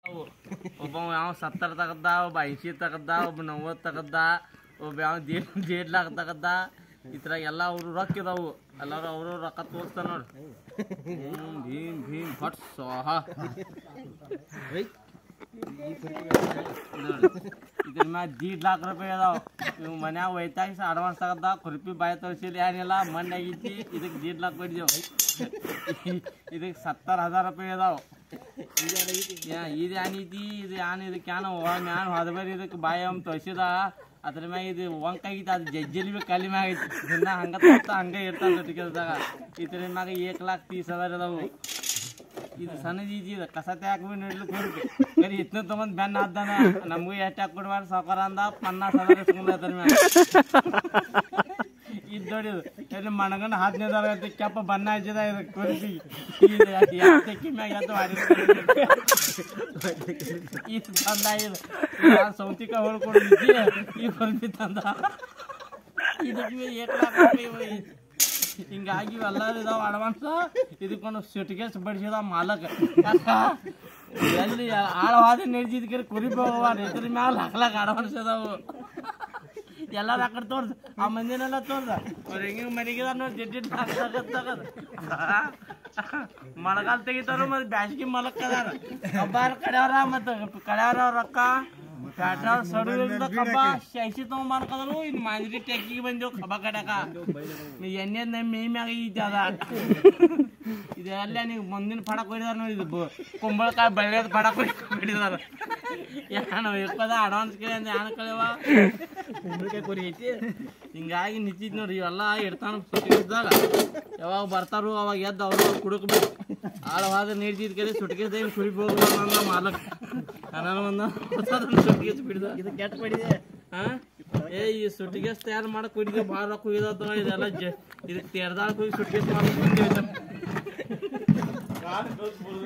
ಅವು ಒಬ್ಬ ಯಾವ ಸತ್ತರ ತಗದ್ದ ಒಬ್ಬ ಐಂಶಿ ತಗದ್ದ ಒಬ್ಬ ನವ್ವತ್ತು ತಗದ್ದ ಒಬ್ಬ ಯಾವ ದೇಡ್ ದೇಡ್ ಲಾಕ್ ತಗದ್ದ ಈ ಥರ ಎಲ್ಲ ಅವರು ರೊಕ್ಕ ಇದಾವು ಎಲ್ಲರೂ ಅವರು ರೊಕ್ಕ ತೋರಿಸ್ತಾರ ನೋಡ್ರಿ ಹ್ಮ್, ಭೀಮ್ ಭೀಮ್ ಫಟ್ ಸ್ವಾಹ ಇದ್ರ ಮ್ಯಾಗ ದೀಡ್ ಲಾಕ್ ರೂಪಾಯಿ ಅದಾವ ಇವ್ ಮನ್ಯಾಗ ಒಯ್ತಾಗ ಅಡ್ವಾನ್ಸ್ ತಗದ್ದ ಕುರ್ಪಿ ಬಾಯಿ ತೋರಿಸಿಲ್ಲ ಏನಿಲ್ಲ ಮಂಡ್ ಆಗೈತಿ ಇದಕ್ಕೆ ದೀಡ್ ಲಾಕ್ ಕೊಟ್ಟಿದ್ದೇವು ಇದಕ್ಕೆ ಸತ್ತರ ಹಜಾರ್ ರೂಪಾಯಿ ಅದಾವ ಯಾ ಇದು ಏನೈತಿ ಇದು ಏನ್ ಇದಕ್ಕೆ ಏನೋ ಮ್ಯಾನ್ ಹೋದ ಬೇರೆ ಇದಕ್ಕೆ ಬಾಯಿ ಅಮ್ ತೋರಿಸಿದ ಅದ್ರ ಮ್ಯಾಗ ಇದು ವಂಕ್ ಆಗೈತಿ ಅದು ಜಜ್ಜಲಿ ಬಿ ಕಲಿ ಮ್ಯಾಗ ಐತಿ ದಿನ ಹಂಗ ತೋರ್ತ ಹಂಗೆ ಇರ್ತಾವ ಟಿಕೆಟ್ದಾಗ ಇದ್ರ ಮ್ಯಾಗ ಏಕ್ ಲಾಕ್ ತೀಸ್ ಹಜಾರ್ ಅದಾವು ಇದು ಸಣ್ಣದ ಈಜಿ ಇದು ಕಸ ತ್ಯಾಕ್ ಬಿ ನೋಡ್ಲಿಕ್ಕೆ ಹೋಗ್ರಿ ಬರೀ ಇತ್ನ ತಗೊಂಡ್ ಬೆನ್ನ ಹಾದ್ದಾನ ನಮಗೂ ಎಷ್ಟು ಹಾಕಿ ಕೊಡ್ಬಾರ್ದು ಸಾವುಕಾರ ಅಂದ ಪನ್ನಾಸ್ ಹಜಾರ್ ಇಸ್ಕೊಂಡ್ ಅದ್ರ ಮ್ಯಾಗ ಇದು ನೋಡಿದು ಎಲ್ಲಿ ಮಣಗಂಡು ಹದಿನೈದು ಐತಿ ಕೆಪ್ಪ ಬಣ್ಣ ಹಚ್ಚಿದ ಇದು ಕುರ್ಸಿ ಇದು ಯಾವ ತೆಕ್ಕಿ ಮ್ಯಾಗ ಎದ್ದು ಇದು ತಂದ ಇದು ಯಾರು ಸೌತಿಕ ಹೊಳ್ಕೊಂಡು ಈ ಕುರ್ಸಿ ತಂದ ಇದಕ್ಕೆ ಏಕ್ ಲಾಕ್ ರೂಪಾಯಿ ಹಿಂಗಾಗಿ ಇವೆಲ್ಲ ಇದಾವ ಅಡ್ವಾನ್ಸ್ ಇದಕ್ಕೊಂದು ಸಿಟ್ಗೇಸ್ ಬಡಿಸಿದ ಮಾಲಕ್ ಯಾಕ ಎಲ್ಲಿ ಆಳವಾದ ನಡೆಸಿದ್ಕೆ ಕುರಿ ಹೋಗವ ರೈತರ ಮ್ಯಾಲ ಹಾಕ್ಲಾಕ ಅಡ್ವಾನ್ಸ್ ಇದಾವು ಎಲ್ಲಾರು ಆ ಕಡೆ ತೋರ್ಸ ಆ ಮಂದಿನೆಲ್ಲ ತೋರ್ಸ ಅವ್ರ ಹೆಂಗ ಮನೆಗಿದ ನೋಡಿ ಜಡ್ಡಿ ತಗದ್ ಮಳೆಗಾಲ ತೆಗಿತಾರ ಮತ್ತೆ ಬ್ಯಾಸಿಗೆ ಮಲಕ್ ಅದಾರ ಕಬ್ಬಾರ ಕಡೆಯವ್ರ ಮತ್ತೆ ಕಡೆಯವ್ರ ರೊಕ್ಕ ಪ್ಯಾಟ್ರಾಲ್ ಸಡುವಿಂದ ಕಬ್ಬ ಶೈಸಿ ತಗೊಂಬರ್ಕದ್ರು ಇನ್ ಮಾಂಜರಿ ಟೆಕ್ಕಿಗೆ ಬಂದೇವು ಕಬ್ಬ ಕಡಕ ನೀ ಎಣ್ಣೆ ನಮ್ಮ ಮೇ ಮ್ಯಾಗ ಐತಿ ಅದ ಇದೆಲ್ಲ ನೀವು ಮುಂದಿನ ಪಡಕ್ ಹೊಡಿದಾರ ನೋಡಿ ಇದು ಬ- ಕುಂಬಳಕಾಯಿ ಬೆಳ್ಳಿಯೋದು ಪಡಕ್ ಹೊಡಿದಾರ ಏನು ಇಪ್ಪದ ಅಡ್ವಾನ್ಸ್ ಕೇಳಿ ಅಂದ್ರೆ ಯಾನ ಕಳೆವ ಕುಂಬಳಕಾಯಿ ಕೊರಿ ಐತಿ ಹಿಂಗಾಗಿ ನಿಂತಿದ್ ನೋಡ್ರಿ ಇವೆಲ್ಲ ಇಡ್ತಾನ ಸುಟ್ಟಿಗಿದ್ದಾಗ ಯಾವಾಗ ಬರ್ತಾರೋ ಅವಾಗ ಎದ್ದು ಅವ್ರು ಕುಡುಕ್ಬೇಕು ಆಳವಾದ ನೀಡ್ತಿದ್ ಕಡೆ ಸುಟ್ಕಿದ್ದ ಕುರಿಬೇಕು ಹೋಗ್ಬೇಕು ಮಾಲಕ್ ನಾನು ಒಂದು ಸುಟ್ಕೇಸ್ ಬಿಡ್ದ ಇದು ಕೆಟ್ಟ ಪಡಿದೆ ಹಾ ಏ ಈ ಸುಟ್ಕೇಸ್ ತಯಾರು ಮಾಡಕ್ ಕುಡಿದೆ ಭಾಳ ರೊಕ್ಕ ಹೋಗಿದ ಇದೆಲ್ಲ ಜ ಇದಕ್ಕೆ ತೆರ್ದಾಳಕ್ ಹೋಗಿ ಸುಟ್ಕೇಸ್ ಮಾಡಕ್